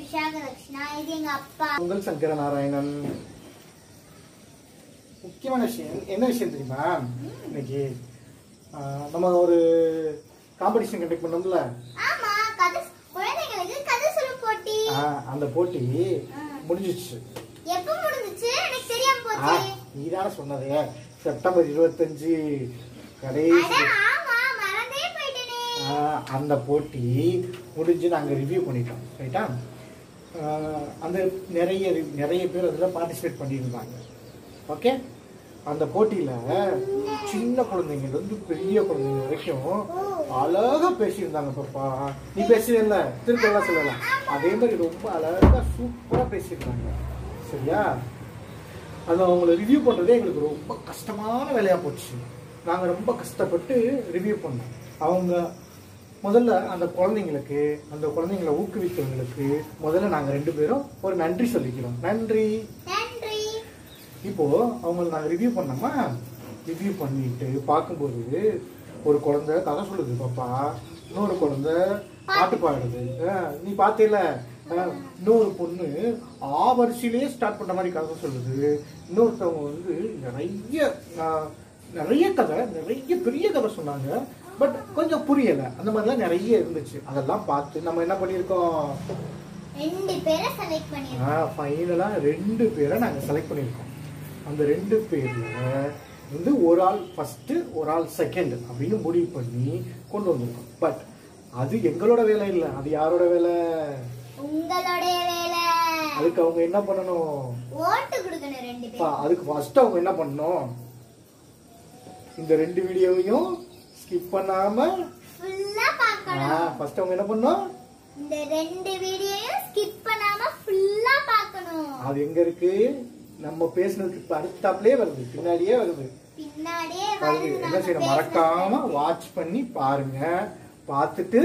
விசாகலட்சுணா இது எங்க அப்பா உங்கள் சங்கர நாராயணன் முக்கியமான விஷயம் என்ன விஷயம் தெரியுமா இன்னைக்கு ஆஹ், நம்ம ஒரு காம்படிஷன் கண்டக்ட் பண்ணோம்ல ஆமா கதை குழந்தைங்களுக்கு கதை சொல்லும் போட்டி ஆஹ், அந்த போட்டி முடிஞ்சிச்சு எப்ப முடிஞ்சுச்சு எனக்கு தெரியாம ஆ, போச்சு நீதானே சொன்னதே செப்டம்பர் இருபத்தஞ்சு அட கடைசி ஆமா மறந்தே போயிட்டேனே ஆஹ், அந்த போட்டி முடிஞ்சு நாங்கள் ரிவ்யூ பண்ணிட்டோம் ரைட்டா ஆஹ், அந்த நிறைய re- நிறைய பேர் அதில் பார்ட்டிசிபேட் பண்ணியிருந்தாங்க ஓகே அந்த போட்டியில் சின்ன குழந்தைங்கலேருந்து பெரிய குழந்தைங்க வரைக்கும் அழகா பேசியிருந்தாங்க பாப்பா நீ பேசுவல திருப்பெல்லாம் சொல்லலாம் அதே மாதிரி ரொம்ப அழகா சூப்பராக பேசியிருந்தாங்க சரியா அது அவங்கள ரிவ்யூ பண்ணுறதே எங்களுக்கு ரொம்ப கஷ்டமான வேலையாக போச்சு நாங்கள் ரொம்ப கஷ்டப்பட்டு ரிவ்யூ பண்ணோம் அவங்க முதல்ல அந்த குழந்தைங்களுக்கு அந்த குழந்தைங்களை ஊக்குவித்தவங்களுக்கு முதல்ல நாங்கள் ரெண்டு பேரும் ஒரு நன்றி சொல்லிக்கிறோம் நன்றி நன்றி இப்போ அவங்களை நாங்கள் ரிவ்யூ பண்ணோமா ரிவ்யூ பண்ணிட்டு பார்க்கும்போது ஒரு குழந்தை கதை சொல்லுது பாப்பா இன்னொரு குழந்தை பாட்டு பாடுது அஹ், நீ பார்த்தேல அஹ், இன்னொரு பொண்ணு ஆ வரிசையிலேயே ஸ்டார்ட் பண்ண மாதிரி கதை சொல்லுது இன்னொருத்தவங்க வந்து நிறைய அஹ், நிறைய கதை நிறைய பெரிய கதை சொன்னாங்க பட் கொஞ்சம் புரியல அந்த மாதிரிலாம் நிறைய இருந்துச்சு அதெல்லாம் பார்த்து நம்ம என்ன பண்ணியிருக்கோம் ரெண்டு பேரை செலக்ட் பண்ணிருக்கோம் ஃபைனலாக ரெண்டு பேரை நாங்கள் செலக்ட் பண்ணியிருக்கோம் அந்த ரெண்டு பேரில் வந்து ஒரு ஆள் ஃபஸ்ட்டு ஒரு ஆள் செகண்ட் அப்படின்னு முடிவு பண்ணி கொண்டு வந்திருக்கோம் பட் அது எங்களோட வேலை இல்லை அது யாரோட வேலை உங்களுடைய வேலை அதுக்கு அவங்க என்ன பண்ணணும் ஓட்டு கொடுக்கணும் ரெண்டு அப்பா, பேரும் அதுக்கு ஃபர்ஸ்ட் அவங்க என்ன பண்ணணும் இந்த ரெண்டு வீடியோவையும் ஸ்கிப் பண்ணாம ஃபுல்லா பார்க்கணும் ஃபர்ஸ்ட் அவங்க என்ன பண்ணணும் இந்த ரெண்டு வீடியோயும் ஸ்கிப் பண்ணாம ஃபுல்லா பார்க்கணும் அது எங்க இருக்கு நம்ம பேசுனதுக்கு இப்ப அடுத்தாப்லயே வருது பின்னாடியே வருது பின்னாடியே பாருங்க, வருது என்ன நம்ம செய்யணும் பேசுறது. மறக்காம வாட்ச் பண்ணி பாருங்க பார்த்துட்டு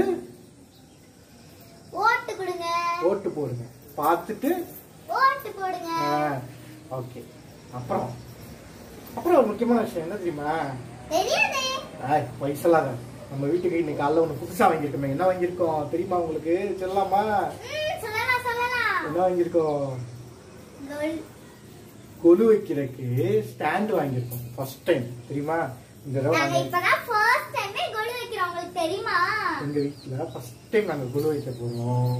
ஓட்டு கொடுங்க ஓட்டு போடுங்க பார்த்துட்டு ஓட்டு போடுங்க ஓகே அப்புறம் அப்புறம் ஒரு முக்கியமான விஷயம் என்ன தெரியுமா தெரியாதே ஆய் வயசெல்லாம் நம்ம வீட்டுக்கு இன்னைக்கு காலைல ஒன்று புதுசாக வாங்கியிருக்கோமே என்ன வாங்கியிருக்கோம் தெரியுமா உங்களுக்கு சொல்லலாமா ம், சொல்லலாம் சொல்லலாம் என்ன வாங்கியிருக்கோம் கோல் கொலு வைக்கிறதுக்கு ஸ்டாண்ட் வாங்கியிருக்கோம் ஃபர்ஸ்ட் டைம் தெரியுமா இந்த தடவை நாங்க நாங்க இப்பதான் ஃபர்ஸ்ட் டைமே கோல் வைக்கிறோம் உங்களுக்கு தெரியுமா எங்க வீட்டில் ஃபர்ஸ்ட் டைம் நாங்கள் குழு வைக்க போகிறோம்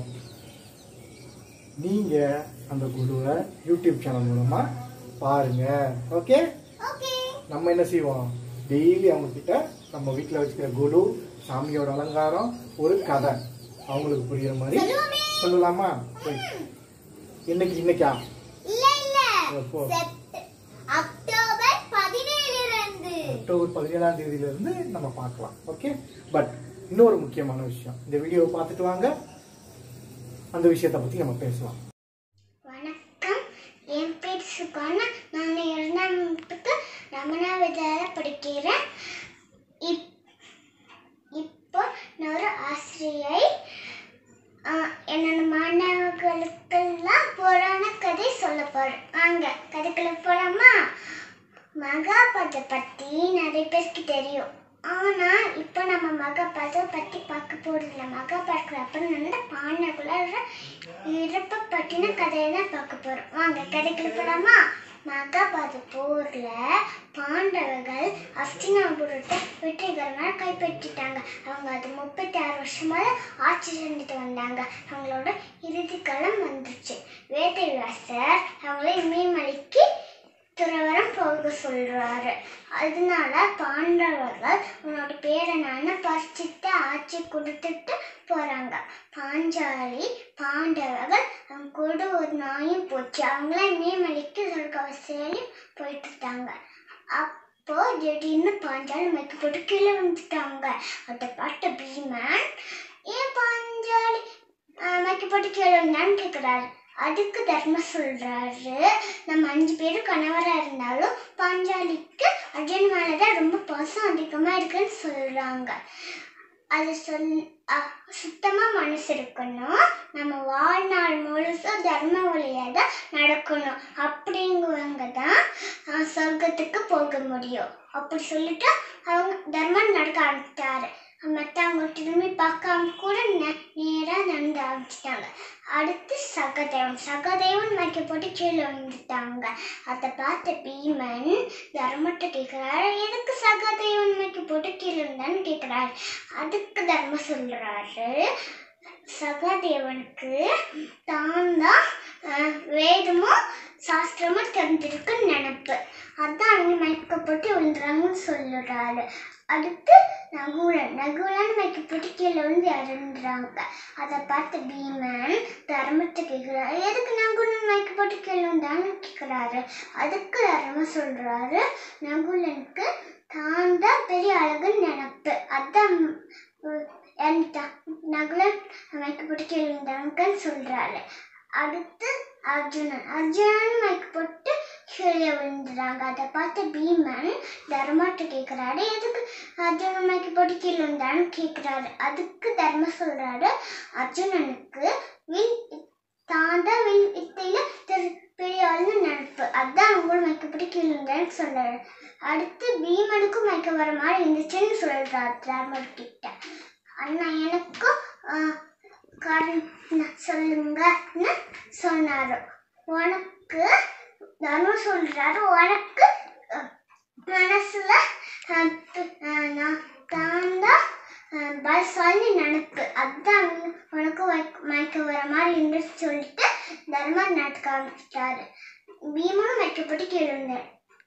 நீங்க அந்த குழுவை யூடியூப் சேனல் மூலமா பாருங்க ஓகே ஓகே நம்ம என்ன செய்வோம் டெய்லி அவங்க கிட்ட நம்ம வீட்டில் வச்சுக்கிற குழு சாமியோட அலங்காரம் ஒரு கதை அவங்களுக்கு புரியுற மாதிரி சொல்லுவோமே. சொல்லலாமா சரி. இன்னைக்கு இன்னைக்கா இல்ல இல்ல எப்போ? செப்ட- அக்டோபர் பதினேழுல இருந்து அக்டோபர் பதினேழாம் தேதியில இருந்து நம்ம பார்க்கலாம் ஓகே பட் இன்னொரு முக்கியமான விஷயம் இந்த வீடியோவை பார்த்துட்டு வாங்க அந்த விஷயத்தை பத்தி நம்ம பேசலாம் வணக்கம் என் பேர் சுகானா நான் இரண்டாம் வகுப்புக்கு ரமணா வித்யாலய படிக்கிறேன் இப் இப்போ நான் ஒரு ஆசிரியை ஆஹ், என்னோட மாணவர்களுக்கெல்லாம் புராண கதை சொல்ல போறேன் வாங்க கதைக்குள்ள போலாமா மகாபாரத பத்தி நிறைய பேருக்கு தெரியும் ஆனா இப்போ நம்ம மகாபாரத பத்தி பார்க்க போறதில்ல மகாபாரத அப்புறம் நடந்த பாண்டவர்களோட இறப்ப பற்றின கதையை தான் பார்க்க போறோம் வாங்க கதைக்குள்ள போலாமா மகாபாரத போர்ல பாண்டவர்கள் அஸ்தினாபுரத்தை வெற்றிகரமாக கைப்பற்றிட்டாங்க அவங்க அது முப்பத்தி ஆறு வருஷமாக ஆட்சி செஞ்சுட்டு வந்தாங்க அவங்களோட இறுதி காலம் வந்துச்சு வேதவியாசர் அவங்களை இமயமலைக்கு துறவரம் போக சொல்றாரு அதனால பாண்டவர்கள் உன்னோட பேரனான பரிச்சித்த ஆட்சி கொடுத்துட்டு போறாங்க பாஞ்சாலி பாண்டவர்கள் அவங்க கூட ஒரு நாயும் போச்சு அவங்கள மேமலைக்கு சொர்க்கவசையிலும் போயிட்டு இருந்தாங்க அப்போ திடீர்னு பாஞ்சாலி மைக்கு போட்டு கீழே வந்துட்டாங்க அதை பார்த்த பீமன் ஏன் பாஞ்சாலி ஆஹ், மைக்கு போட்டு கீழே வந்தான்னு கேட்குறாரு அதுக்கு தர்ம சொல்றாரு நம்ம அஞ்சு பேரும் கணவரா இருந்தாலும் பாஞ்சாலிக்கு அர்ஜுன் மேலதான் ரொம்ப பாசம் அதிகமா இருக்குன்னு சொல்றாங்க அது சொல் அ- சுத்தமா மனசு இருக்கணும் நம்ம வாழ்நாள் முழுசும் தர்ம வழியா தான் நடக்கணும் அப்படிங்குவங்க தான் அஹ், சொர்க்கத்துக்கு போக முடியும் அப்படி சொல்லிட்டு அவங்க தர்மம் நடக்க ஆரம்பிச்சிட்டாரு மற்றவங்க திரும்பி பார்க்காம கூட நே- நேரா இப்படிலாம் நடந்து ஆரம்பிச்சிட்டாங்க அடுத்து சகதேவன் சகதேவன் மைக்க போட்டு கீழே விழுந்துட்டாங்க அதை பார்த்த பீமன் தர்மத்தை கேட்குறாரு எதுக்கு சகதேவன் மைக்க போட்டு கீழே விழுந்தான்னு கேட்குறாரு அதுக்கு தர்ம சொல்றாரு சகாதேவனுக்கு தான் தான் அஹ், வேதமும் சாஸ்திரமும் தெரிஞ்சிருக்குன்னு நினப்பு அதான் அவங்க மயக்கப்பட்டு விழுந்துறாங்கன்னு சொல்லுறாரு அடுத்து நகுலன் நகுலன் மயக்கப்பட்டு கீழே விழுந்து இறந்துறாங்க அதை பார்த்து பீமன் தர்மத்தை கேட்குறாரு எதுக்கு நகுலன் மயக்கப்பட்டு கீழே விழுந்தான்னு கேட்குறாரு அதுக்கு தர்மம் சொல்றாரு நகுலனுக்கு தான் தான் பெரிய அழகுன்னு நினப்பு அதான் உம், இறந்துட்டான் நகுலன் மயக்கப்பட்டு கீழே விழுந்தாங்கன்னு சொல்றாரு அடுத்து அர்ஜுனன் அர்ஜுனன் மயக்க போட்டு கீழே விழுந்துறாங்க அதை பார்த்து பீமன் தர்மாட்ட கேட்குறாரு எதுக்கு அர்ஜுனன் மயக்க போட்டு கீழே விழுந்தான்னு கேட்குறாரு அதுக்கு தர்ம சொல்றாரு அர்ஜுனனுக்கு வில் தான் தான் வில் வித்தையில தெரி- பெரிய ஆளுன்னு நினைப்பு அதான் அவங்களும் மயக்கப்பட்டு கீழே விழுந்தான்னு சொல்றாரு அடுத்து பீமனுக்கும் மயக்க வர மாதிரி இருந்துச்சுன்னு சொல்றாரு தர்மர் கிட்ட அண்ணா எனக்கும் ஆஹ், காரணம் சொல்லுங்கன்னு சொன்னாரு உனக்கு தர்மம் சொல்றாரு உனக்கு அஹ், மனசுல அஹ், து- அஹ், நான் தான் தான் அஹ், பலசாலி நினைப்பு அதான் உனக்கு மயக்க- மயக்க வர மாதிரி இருந்துச்சு சொல்லிட்டு தர்மர் நடக்க ஆரம்பிச்சிட்டாரு பீமனும் மயக்கப்பட்டு கீழே விழுந்தாரு.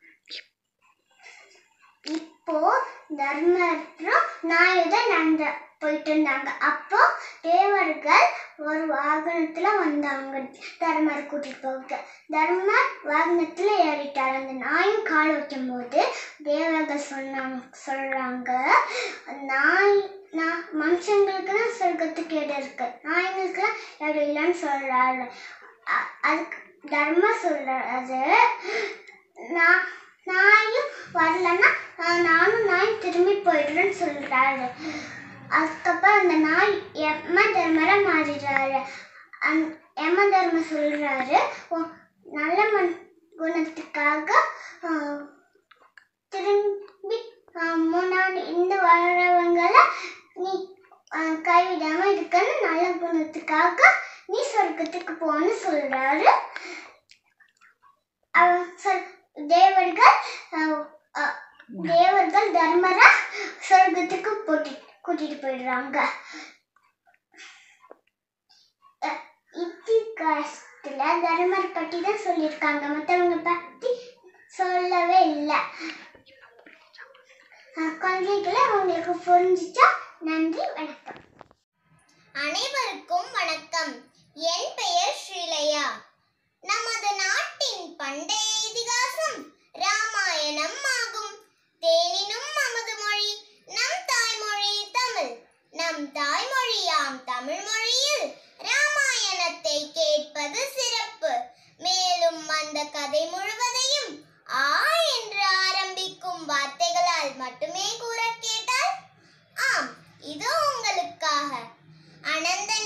இப்போ தர்மரும் நாயுதம் நடந்த போயிட்டு இருந்தாங்க அப்போ தேவர்கள் ஒரு வாகனத்துல வந்தாங்க தர்மர் கூட்டிட்டு போக தர்மர் வாகனத்துல ஏறிட்டார் அந்த நாயும் கால் வைக்கும் போது தேவர்கள் சொன்னாங்க சொல்றாங்க நாய் நான் மனுஷங்களுக்கு தான் சொர்க்கத்துக்கு இடம் இருக்கு நாய்ங்களுக்கு இடம் இல்லைன்னு சொல்றாரு அ- அதுக்கு தர்ம சொல்றாரு நான் நாயும் வரலன்னா அஹ், நானும் நாய் திரும்பி போயிடுறேன்னு சொல்றாரு அதுக்கப்புறம் அந்த நாய் எம்ம தர்மரா மாறிடுறாரு அந் எம்ம தர்ம சொல்றாரு "உன் நல்ல மண் குணத்துக்காக அஹ், திரும்பி அஹ், முன்னாடி இந்த வர்றவங்களை நீ அஹ், கைவிடாம இருக்கன்னு நல்ல குணத்துக்காக நீ சொர்க்கத்துக்கு போன்னு சொல்றாரு அவன் சொல் தேவர்கள் அஹ், அஹ், தேவர்கள் தர்மரா சொர்க்கத்துக்கு போட்டி கூட்டிட்டு போயிடுறாங்க அஹ், இத்திகாசத்துல தர்மர் பற்றி தான் சொல்லியிருக்காங்க மற்றவங்க பற்றி சொல்லவே இல்லை குழந்தைகளை அவங்களுக்கு புரிஞ்சுச்சா நன்றி வணக்கம் அனைவருக்கும் வணக்கம் என் பெயர் ஸ்ரீலயா நமது நாட்டின் பண்டைய இதிகாசம் ராமாயணம் ஆகும் தேனினும் நமது மொழி நம் தாய்மொழி தமிழ் நம் தாய்மொழியாம் தமிழ் மொழியில் ராமாயணத்தை கேட்பது சிறப்பு மேலும் அந்த கதை முழுவதையும் ஆ என்று ஆரம்பிக்கும் வார்த்தைகளால் மட்டுமே கூற கேட்டால் ஆம் இது உங்களுக்காக அனந்த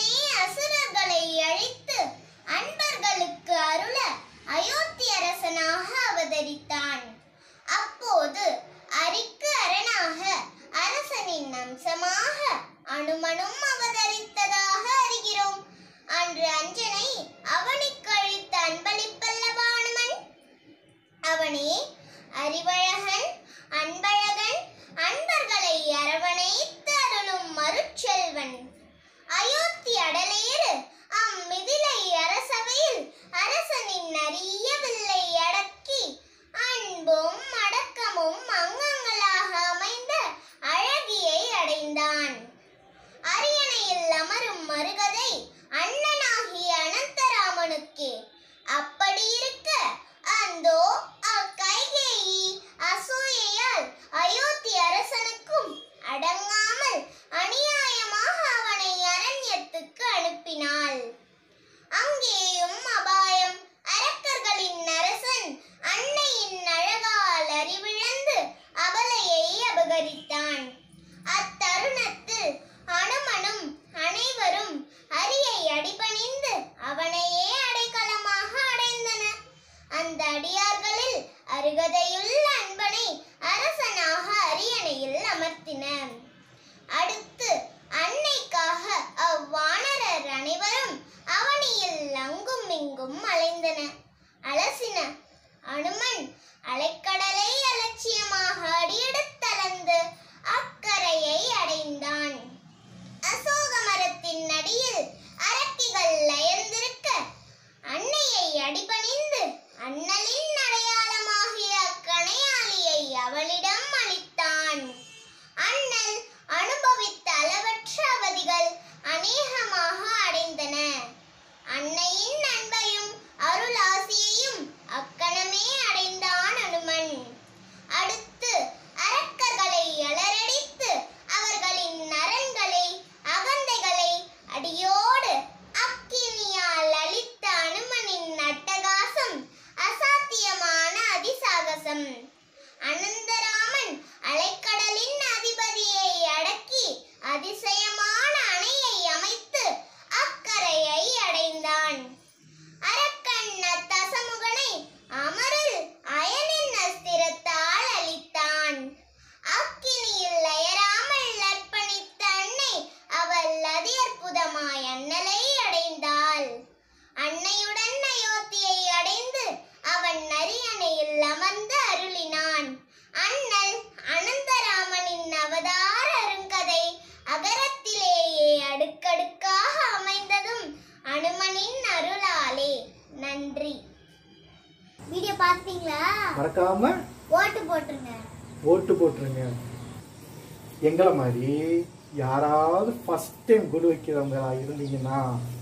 எங்கும் அலைந்தன அலசின அனுமன் அலைக்கடலை அலட்சியமாக அடியெடுத்தளந்து அக்கரையை அடைந்தான் அசோக மரத்தின் அடியில் அரக்கிகள் லயர்ந்திருக்க அன்னையை அடிபணிந்து அண்ணலின் அடையாளமாகிய அக்கணையாளியை அவளிடம் அளித்தான் அண்ணல் அனுபவித்த அளவற்ற அவதிகள் அநேகமாக அடைந்தன அன்னையின் அன்பையும் அருளாசியையும் அக்கணமே அடைந்தான் அனுமன் அடுத்து அரக்கர்களை அலரடித்து அவர்களின் நரன்களை அகந்தைகளை அடியோடு அக்கினியால் அளித்த அனுமனின் அட்டகாசம் அசாத்தியமான அதிசாகசம் அனந்தராமன் அலைக்கடலின் அதிபதியை அடக்கி அதிசயமான அணையை அமைத்து அக்கரையை அடைந்தான் அரக்கன் அத்தசமுகனை அமரில் அயனின் அஸ்திரத்தால் அளித்தான் அக்கினியில் அயராமல் அர்ப்பணித்த அன்னை அவள் அதி அற்புதமாய் அண்ணலை அடைந்தாள் அன்னையுடன் அயோத்தியை அடைந்து அவன் அரியணையில் அமர்ந்து அருளினான் அண்ணல் அனந்தராமனின் அவதார அருங்கதை அகரத்திலேயே அடுக்கடுக்காக அமைந்ததும் அனுமனின் அருளாலே நன்றி வீடியோ பார்த்தீங்களா மறக்காம ஓட்டு போட்டுருங்க ஓட்டு போட்டுருங்க எங்களை மாதிரி யாராவது ஃபர்ஸ்ட் டைம் குழு வைக்கிறவங்களா இருந்தீங்கன்னா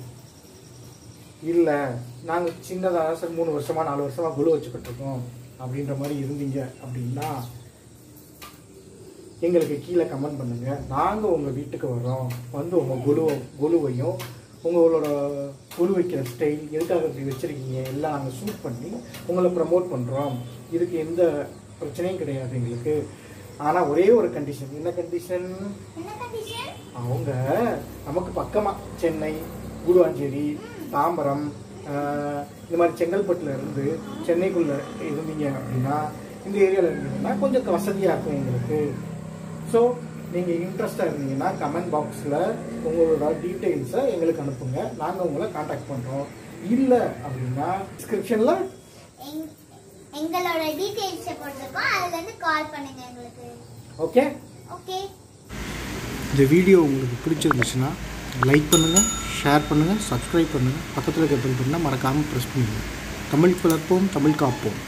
இல்லை நாங்கள் சின்னதாக சார் மூணு வருஷமா நாலு வருஷமா குழு வச்சுக்கிட்டு இருக்கோம் அப்படின்ற மாதிரி இருந்தீங்க அப்படின்னா எங்களுக்கு கீழே கமெண்ட் பண்ணுங்க நாங்கள் உங்கள் வீட்டுக்கு வரோம் வந்து உங்கள் குழுவை குழுவையும் உங்களோட குழு வைக்கிற ஸ்டைல் எதுக்காக இப்படி வச்சுருக்கீங்க எல்லாம் நாங்கள் ஷூட் பண்ணி உங்களை ப்ரமோட் பண்ணுறோம் இதுக்கு எந்த பிரச்சனையும் கிடையாது எங்களுக்கு ஆனால் ஒரே ஒரு கண்டிஷன் என்ன கண்டிஷன் என்ன கண்டிஷன் அவங்க நமக்கு பக்கமாக சென்னை குருவாஞ்சேரி தாம்பரம் ஆஹ், இந்த மாதிரி செங்கல்பட்டுல இருந்து சென்னைக்குள்ளே இருந்தீங்க அப்படின்னா இந்த ஏரியாவில் இருந்தீங்கன்னா கொஞ்சம் வசதியாக இருக்கும் எங்களுக்கு ஸோ நீங்கள் இன்ட்ரெஸ்டாக இருந்தீங்கன்னா கமெண்ட் பாக்ஸில் உங்களோட டீட்டெயில்ஸை எங்களுக்கு அனுப்புங்க நாங்கள் உங்களை காண்டாக்ட் பண்ணுறோம் இல்லை அப்படின்னா டிஸ்கிரிப்ஷனில் எங்- எங்களோட டீடைல்ஸை போட்டிருக்கோம் அதுல இருந்து கால் பண்ணுங்க எங்களுக்கு ஓகே ஓகே இந்த வீடியோ உங்களுக்கு பிடிச்சிருந்துச்சுன்னா லைக் பண்ணுங்கள் ஷேர் பண்ணுங்கள் சப்ஸ்கிரைப் பண்ணுங்கள் பக்கத்தில் இருக்க பெல் பட்டனை மறக்காமல் ப்ரெஸ் பண்ணுங்கள் தமிழ் வளர்ப்போம் தமிழ் காப்போம்